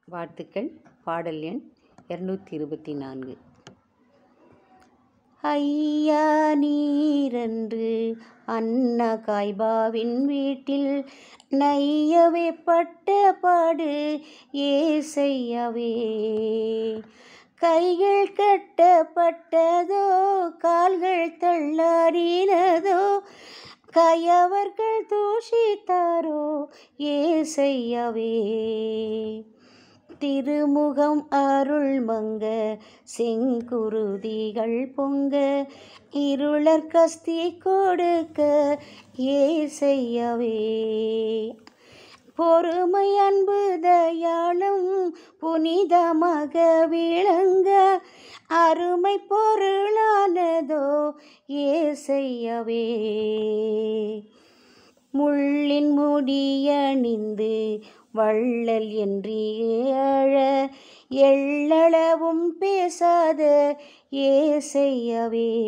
வாழ்த்துக்கள் பாடல் எண் இரநூத்தி இருபத்தி நான்கு ஐயா நீரன்று அண்ணா காய்பாவின் வீட்டில் நையவே பட்ட பாடு ஏசையவே கைகள் கட்டப்பட்டதோ கால்கள் தள்ளாடினதோ கயவர்கள் தூஷித்தாரோ ஏசையவே திருமுகம் அருள் மங்க செங்குருதிகள் பொங்க இருளர் கஸ்தி கொடுக்க ஏசையவே பொறுமை அன்பு தயாளும் புனிதமாக விளங்க அருமை பொருளானதோ ஏசையவே முள்ளின் முடியணிந்து வள்ளல் என்று அழ எள்ளளவும் பேசாத ஏசையவே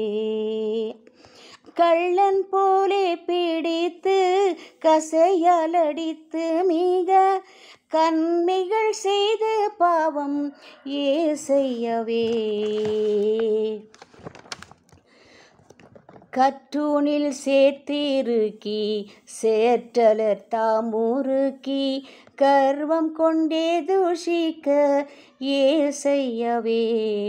கள்ளன் போலே பிடித்து கசையால் அடித்து மிக கண்மைகள் செய்து பாவம் ஏசையவே கற்றூனில் சேர்த்திருக்கி சேற்றலர் தாமுருக்கி கர்வம் கொண்டே தூஷிக்க ஏசையவே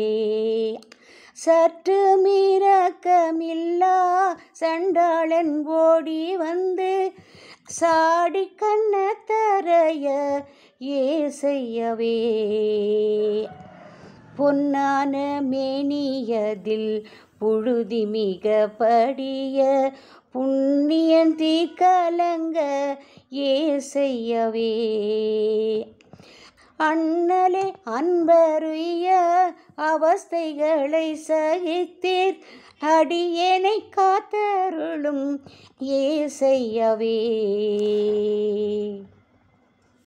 சற்று மீறக்கமில்லா சண்டாளன் ஓடி வந்து சாடி கண்ண தரைய ஏசையவே பொன்னான மேனியதில் புழுதி மிக படிய புண்ணியன் தீ கலங்க ஏசையவே அண்ணலே அன்பருய அவஸ்தைகளை சகித்தீர் அடியேனை காத்தருளும் ஏசையவே